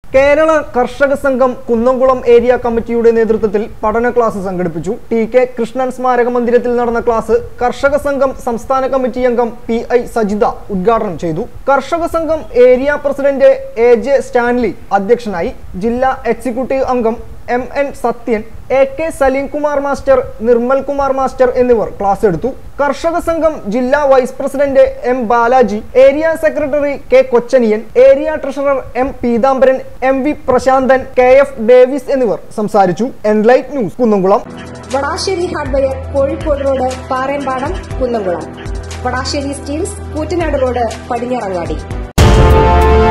കേരള കർഷക സംഘം കുന്നംകുളം ഏരിയ കമ്മിറ്റിയുടെ നേതൃത്വത്തിൽ പഠന ക്ലാസ് സംഘടിപ്പിച്ചു ടി കെ കൃഷ്ണൻ സ്മാരക മന്ദിരത്തിൽ നടന്ന ക്ലാസ് കർഷക സംഘം സംസ്ഥാന കമ്മിറ്റി അംഗം പി ഐ സജിത ഉദ്ഘാടനം ചെയ്തു കർഷക സംഘം area president A J Stanley അധ്യക്ഷനായി ജില്ലാ എക്സിക്യൂട്ടീവ് അംഗം M N Sathyan A K Saleem Kumar master Nirmal Kumar master എന്നിവർ ക്ലാസ് എടുത്തു കർഷക സംഘം ജില്ലാ vice president M Balaji area secretary K Kochaniyan area treasurer M Peethambaran M V Prasanthan K F Davis എന്നിവർ സംസാരിച്ചു Enlight news Kunnamkulam Vadassery hardware Kozhikode road Parembadam Kunnamkulam Vadassery steels Koottanad road Padinjarangadi